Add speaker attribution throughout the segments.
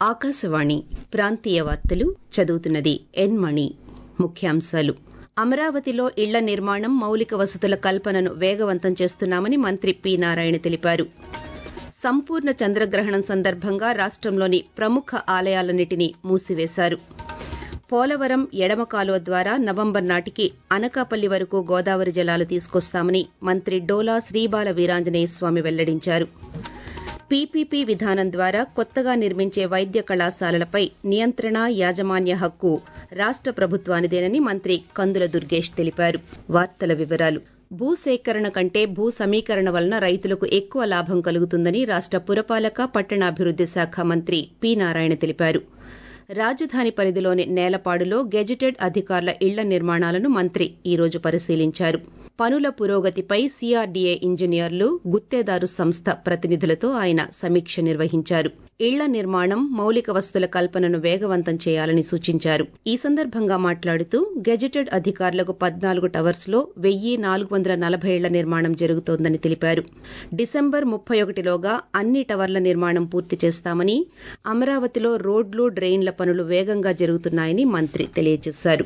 Speaker 1: ఆకాశవాణి ప్రాంతీయ వార్తలు చదువుతున్నది ఎన్ మణి ముఖ్యాంశాలు అమరావతిలో ఇళ్ల నిర్మాణం మౌలిక వసతుల కల్పనను వేగవంతం చేస్తున్నామని మంత్రి పి నారాయణ తెలిపారు సంపూర్ణ చంద్రగ్రహణం సందర్భంగా రాష్టంలోని ప్రముఖ ఆలయాలన్నింటినీ మూసివేశారు పోలవరం ఎడమ కాలువ ద్వారా నవంబర్ నాటికి అనకాపల్లి వరకు గోదావరి జలాలు తీసుకొస్తామని మంత్రి డోలా శ్రీబాల వీరాంజనేయ స్వామి వెల్లడించారు పీపీపీ విధానం ద్వారా కొత్తగా నిర్మించే వైద్య కళాశాలలపై నియంత్రణ యాజమాన్య హక్కు రాష్ట ప్రభుత్వానిదేనని మంత్రి కందుల దుర్గేష్ తెలిపారు వార్తల వివరాలు భూసేకరణ కంటే భూ సమీకరణ వలన రైతులకు ఎక్కువ లాభం కలుగుతుందని రాష్ట పురపాలక పట్టణాభివృద్ది శాఖ మంత్రి పి నారాయణ తెలిపారు రాజధాని పరిధిలోని నేలపాడులో గెజిటెడ్ అధికారుల ఇళ్ల నిర్మాణాలను మంత్రి ఈ రోజు పరిశీలించారు పనుల పురోగతిపై సీఆర్డీఏ ఇంజనీర్లు గుత్తేదారు సంస్థ ప్రతినిధులతో ఆయన సమీక్ష నిర్వహించారు ఇళ్ల నిర్మాణం మౌలిక వస్తుల కల్పనను వేగవంతం చేయాలని సూచించారు ఈ సందర్భంగా మాట్లాడుతూ గెజిటెడ్ అధికారులకు పద్నాలుగు టవర్స్ లో వెయ్యి నాలుగు వందల నలభై ఇళ్ల నిర్మాణం జరుగుతోందని తెలిపారు డిసెంబర్ ముప్పై ఒకటిలోగా అన్ని టవర్ల నిర్మాణం పూర్తి చేస్తామని అమరావతిలో రోడ్లు డ్రెయిన్ల పనులు వేగంగా జరుగుతున్నాయని మంత్రి తెలియజేశారు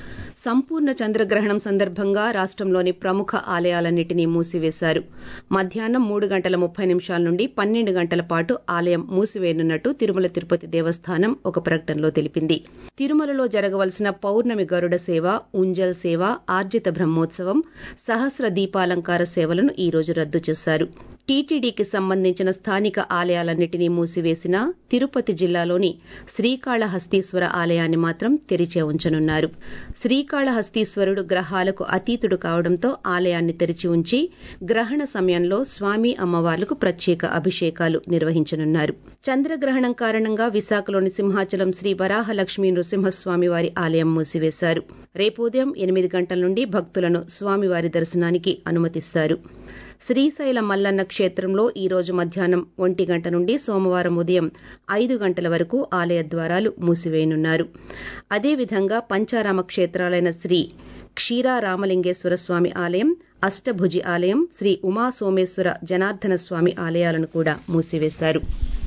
Speaker 1: సంపూర్ణ చంద్రగ్రహణం సందర్భంగా రాష్టంలోని ప్రముఖ ఆలయాలన్నింటినీ మూసివేశారు మధ్యాహ్నం మూడు గంటల ముప్పై నిమిషాల నుండి పన్నెండు గంటల పాటు ఆలయం మూసివేయనున్నట్టు తిరుమల తిరుపతి దేవస్థానం ఒక ప్రకటనలో తెలిపింది తిరుమలలో జరగవలసిన పౌర్ణమి గరుడ సేవ ఉంజల్ సేవ ఆర్జిత బ్రహ్మోత్సవం సహస్ర దీపాలంకార సేవలను ఈ రోజు రద్దు చేశారు టీటీడీకి సంబంధించిన స్థానిక ఆలయాలన్నింటినీ మూసివేసిన తిరుపతి జిల్లాలోని శ్రీకాళహస్తీశ్వర ఆలయాన్ని మాత్రం తెరిచే ఉంచనున్నారు శ్రీకాళహస్తీశ్వరుడు గ్రహాలకు అతీతుడు కావడంతో ఆలయాన్ని తెరిచి ఉంచి గ్రహణ సమయంలో స్వామి అమ్మవార్లకు ప్రత్యేక అభిషేకాలు నిర్వహించనున్నారు చంద్రగ్రహణం కారణంగా విశాఖలోని సింహాచలం శ్రీ వరాహలక్ష్మీ నృసింహస్వామి వారి ఆలయం మూసివేశారు రేపు ఉదయం ఎనిమిది గంటల నుండి భక్తులను స్వామివారి దర్శనానికి అనుమతిస్తారు శ్రీశైల మల్లన్న క్షేత్రంలో ఈ రోజు మధ్యాహ్నం ఒంటి గంట నుండి సోమవారం ఉదయం ఐదు గంటల వరకు ఆలయ ద్వారాలు మూసివేయనున్నారు అదేవిధంగా పంచారామ క్షేత్రాలైన శ్రీ క్షీరారామలింగేశ్వర స్వామి ఆలయం అష్టభుజి ఆలయం శ్రీ ఉమా సోమేశ్వర జనార్దన స్వామి ఆలయాలను కూడా మూసివేశారు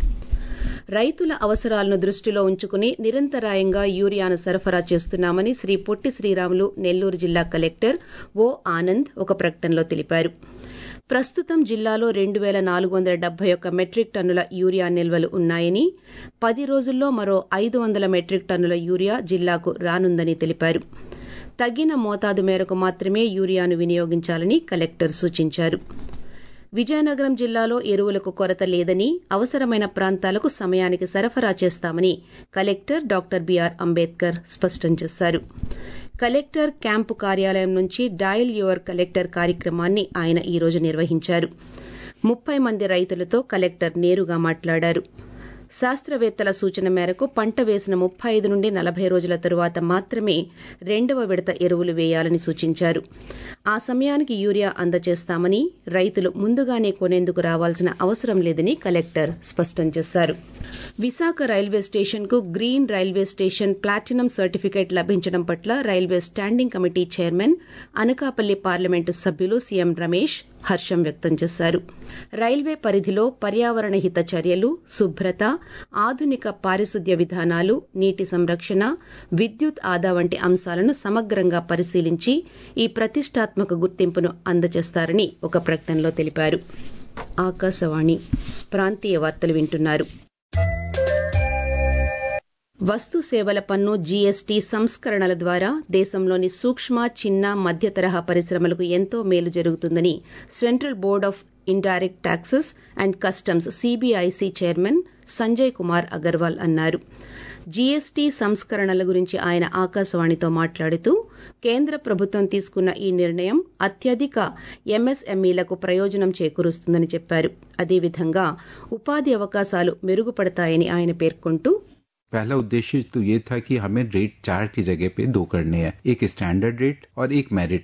Speaker 1: రైతుల అవసరాలను దృష్టిలో ఉంచుకుని నిరంతరాయంగా యూరియాను సరఫరా చేస్తున్నామని శ్రీ పొట్టి శ్రీరాములు నెల్లూరు జిల్లా కలెక్టర్ ఓ ఆనంద్ ఒక ప్రకటనలో తెలిపారు ప్రస్తుతం జిల్లాలో రెండు పేల నాలుగు వందల డెబ్బై ఒక్క మెట్రిక్ టన్నుల యూరియా నిల్వలు ఉన్నాయని పది రోజుల్లో మరో ఐదు వందల మెట్రిక్ టన్నుల యూరియా జిల్లాకు రానుందని తెలిపారు తగిన మోతాదు మేరకు మాత్రమే యూరియాను వినియోగించాలని కలెక్టర్ సూచించారు విజయనగరం జిల్లాలో ఎరువులకు కొరత లేదని అవసరమైన ప్రాంతాలకు సమయానికి సరఫరా చేస్తామని కలెక్టర్ డాక్టర్ బీఆర్ అంబేద్కర్ స్పష్టం చేశారు కలెక్టర్ క్యాంపు కార్యాలయం నుంచి డయల్ యువర్ కలెక్టర్ కార్యక్రమాన్ని ఆయన ఈ రోజు నిర్వహించారు ముప్పై మంది రైతులతో కలెక్టర్ నేరుగా మాట్లాడారు శాస్త్రవేత్తల సూచన మేరకు పంట వేసిన ముప్పై ఐదు నుండి నలభై రోజుల తరువాత మాత్రమే రెండవ విడత ఎరువులు వేయాలని సూచించారు ఆ సమయానికి యూరియా అందజేస్తామని రైతులు ముందుగానే కొనేందుకు రావాల్సిన అవసరం లేదని కలెక్టర్ స్పష్టం చేశారు విశాఖ రైల్వే స్టేషన్ కు green railway station platinum certificate లభించడం పట్ల railway standing committee chairman Anakapalli parliament సభ్యులు సీఎం రమేష్ హర్షం వ్యక్తం చేశారు రైల్వే పరిధిలో పర్యావరణ హిత చర్యలు శుభ్రత ఆధునిక పారిశుద్ధ్య విధానాలు నీటి సంరక్షణ విద్యుత్ ఆదా వంటి అంశాలను సమగ్రంగా పరిశీలించి ఈ ప్రతిష్టాత్మక గుర్తింపును అందజేస్తారని ఒక ప్రకటనలో తెలిపారు ఆకాశవాణి ప్రాంతీయ వార్తలు వింటున్నారు వస్తు సేవల పన్ను జీఎస్టీ సంస్కరణల ద్వారా దేశంలోని సూక్ష్మ చిన్న మధ్య తరహా పరిశ్రమలకు ఎంతో మేలు జరుగుతుందని central board of indirect taxes and customs CBIC chairman Sanjay Kumar Agarwal అన్నారు జీఎస్టీ సంస్కరణల గురించి ఆయన ఆకాశవాణితో మాట్లాడుతూ కేంద్ర ప్రభుత్వం తీసుకున్న ఈ నిర్ణయం అత్యధిక ఎంఎస్ఎంఈలకు ప్రయోజనం చేకూరుస్తుందని చెప్పారు అదేవిధంగా ఉపాధి అవకాశాలు మెరుగుపడతాయని ఆయన పేర్కొంటూ
Speaker 2: पहला उद्देश्य तो ये था कि हमें रेट चार की जगह पे दो करने हैं एक स्टैंडर्ड रेट और एक मेरिट रेट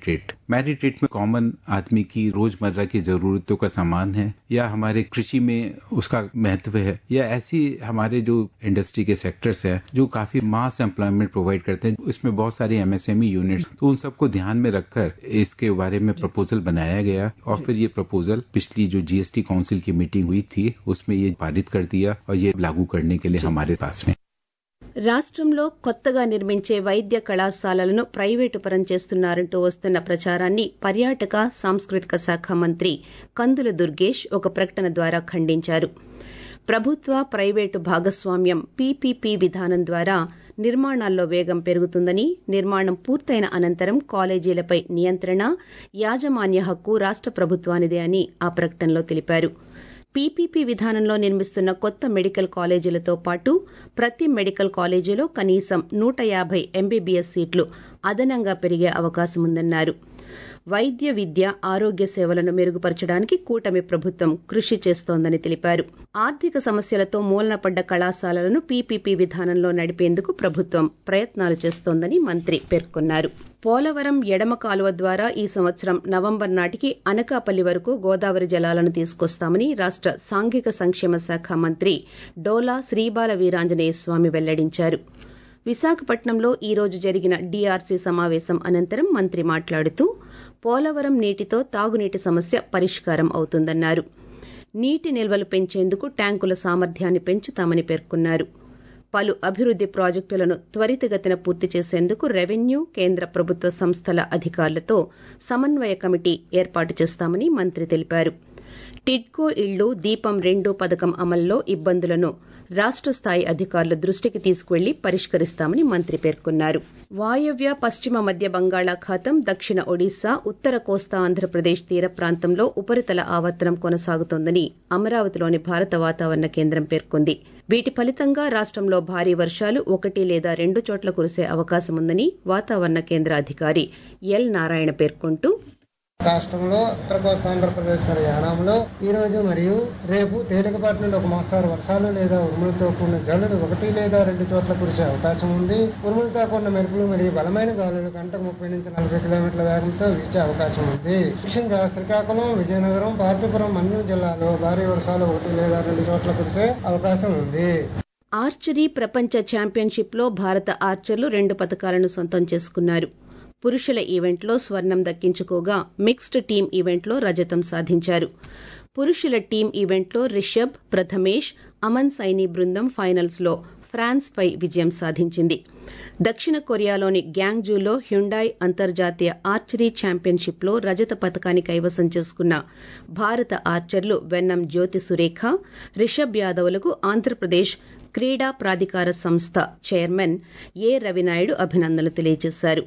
Speaker 2: मैरिट रेट में कॉमन आदमी की रोजमर्रा की जरूरतों का सामान है या हमारे कृषि में उसका महत्व है या ऐसी हमारे जो इंडस्ट्री के सेक्टर्स हैं जो काफी मास एम्प्लॉयमेंट प्रोवाइड करते हैं इसमें बहुत सारी एमएसएमई यूनिट्स तो उन सबको ध्यान में रखकर इसके बारे में प्रपोजल बनाया गया और फिर ये प्रपोजल पिछली जो जीएसटी काउंसिल की मीटिंग हुई थी उसमें ये पारित कर दिया और ये लागू करने के लिए हमारे पास में
Speaker 1: రాష్ట్రంలో కొత్తగా నిర్మించే వైద్య కళాశాలలను ప్రైవేటు పరం చేస్తున్నారంటూ వస్తున్న ప్రచారాన్ని పర్యాటక సాంస్కృతిక శాఖ మంత్రి కందుల దుర్గేష్ ఒక ప్రకటన ద్వారా ఖండించారు ప్రభుత్వ ప్రైవేటు భాగస్వామ్యం పీపీపీ విధానం ద్వారా నిర్మాణాల్లో వేగం పెరుగుతుందని నిర్మాణం పూర్తయిన అనంతరం కాలేజీలపై నియంత్రణ యాజమాన్య హక్కు రాష్ట ప్రభుత్వానిదే అని ఆ ప్రకటనలో తెలిపారు పీపీపీ విధానంలో నిర్మిస్తున్న కొత్త మెడికల్ కాలేజీలతో పాటు ప్రతి మెడికల్ కాలేజీలో కనీసం నూట యాభై ఎంబీబీఎస్ సీట్లు అదనంగా పెరిగే అవకాశముందన్నారు వైద్య విద్య ఆరోగ్య సేవలను మెరుగుపరచడానికి కూటమి ప్రభుత్వం కృషి చేస్తోందని తెలిపారు ఆర్థిక సమస్యలతో మూలనపడ్డ కళాశాలలను పీపీపీ విధానంలో నడిపేందుకు ప్రభుత్వం ప్రయత్నాలు చేస్తోందని మంత్రి పేర్కొన్నారు పోలవరం ఎడమ కాలువ ద్వారా ఈ సంవత్సరం నవంబర్ నాటికి అనకాపల్లి వరకు గోదావరి జలాలను తీసుకొస్తామని రాష్ట సాంఘిక సంక్షేమ శాఖ మంత్రి డోలా శ్రీబాల వీరాంజనేయ స్వామి వెల్లడించారు విశాఖపట్నంలో ఈ రోజు జరిగిన డీఆర్సీ సమావేశం అనంతరం మంత్రి మాట్లాడుతూ పోలవరం నీటితో తాగునీటి సమస్య పరిష్కారం అవుతుందన్నారు నీటి నిల్వలు పెంచేందుకు ట్యాంకుల సామర్థ్యాన్ని పెంచుతామని పేర్కొన్నారు పలు అభివృద్ది ప్రాజెక్టులను త్వరితగతిన పూర్తి చేసేందుకు రెవెన్యూ కేంద్ర ప్రభుత్వ సంస్థల అధికారులతో సమన్వయ కమిటీ ఏర్పాటు చేస్తామని మంత్రి తెలిపారు టిడ్కో ఇళ్లు దీపం రెండు పథకం అమల్లో ఇబ్బందులను రాష్ట స్థాయి అధికారుల దృష్టికి తీసుకువెళ్లి పరిష్కరిస్తామని మంత్రి పేర్కొన్నారు వాయవ్య పశ్చిమ మధ్య బంగాళాఖాతం దక్షిణ ఒడిశా ఉత్తర కోస్తా ఆంధ్రప్రదేశ్ తీర ప్రాంతంలో ఉపరితల ఆవర్తనం కొనసాగుతోందని అమరావతిలోని భారత వాతావరణ కేంద్రం పేర్కొంది వీటి ఫలితంగా రాష్టంలో భారీ వర్షాలు ఒకటి లేదా రెండు చోట్ల కురిసే అవకాశముందని వాతావరణ కేంద్ర అధికారి ఎల్ నారాయణ పేర్కొంటూ
Speaker 3: రాష్ట్రంలో ఉత్తర కోస్తా ఆంధ్రప్రదేశ్ మరియు యానాంలో ఈ రోజు మరియు రేపు తేలికపాటి నుండి ఒక మోస్తారు వర్షాలు లేదా ఉరుములతో కూడిన జల్లులు ఒకటి లేదా రెండు చోట్ల కురిసే అవకాశం ఉంది ఉరుములతో కూడిన మెరుపులు మరియు బలమైన గాలులు గంటకు ముప్పై నుంచి నలభై కిలోమీటర్ల వేగంతో వీచే అవకాశం ఉంది ముఖ్యంగా శ్రీకాకుళం విజయనగరం పార్తీపురం మన్యం జిల్లాలో భారీ వర్షాలు ఒకటి లేదా రెండు చోట్ల కురిసే అవకాశం ఉంది
Speaker 1: ఆర్చరీ ప్రపంచ ఛాంపియన్షిప్ లో భారత ఆర్చర్లు రెండు పథకాలను సొంతం చేసుకున్నారు పురుషుల ఈవెంట్లో స్వర్ణం దక్కించుకోగా మిక్స్డ్ టీం ఈవెంట్లో రజతం సాధించారు పురుషుల టీం ఈవెంట్లో రిషబ్ ప్రథమేష్ అమన్ సైని బృందం ఫైనల్స్ లో ఫ్రాన్స్ పై విజయం సాధించింది దక్షిణ కొరియాలోని గ్యాంగ్జూలో హ్యుండాయ్ అంతర్జాతీయ ఆర్చరీ ఛాంపియన్షిప్ లో రజత పథకాన్ని కైవసం చేసుకున్న భారత ఆర్చర్లు వెన్నం జ్యోతి సురేఖ రిషబ్ యాదవ్లకు ఆంధ్రప్రదేశ్ క్రీడా ప్రాధికార సంస్థ చైర్మన్ ఏ రవినాయుడు అభినందనలు తెలియజేశారు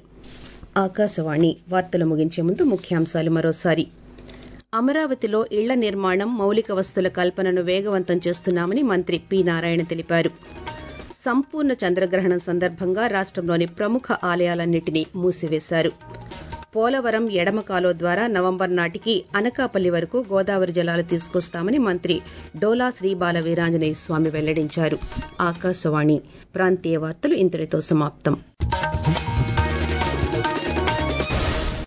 Speaker 1: ఆకాశవాణి వార్తలు ముగించే ముందు ముఖ్యాంశాలు మరోసారి అమరావతిలో ఇళ్ల నిర్మాణం మౌలిక వస్తుల కల్పనను వేగవంతం చేస్తున్నామని మంత్రి పి నారాయణ తెలిపారు సంపూర్ణ చంద్రగ్రహణం సందర్భంగా రాష్టంలోని ప్రముఖ ఆలయాలన్నింటినీ మూసివేశారు పోలవరం ఎడమ కాలువ ద్వారా నవంబర్ నాటికి అనకాపల్లి వరకు గోదావరి జలాలు తీసుకొస్తామని మంత్రి డోలా శ్రీబాల వీరాంజనేయ స్వామి వెల్లడించారు ఆకాశవాణి ప్రాంతీయ వార్తలు ఇంతటితో సమాప్తం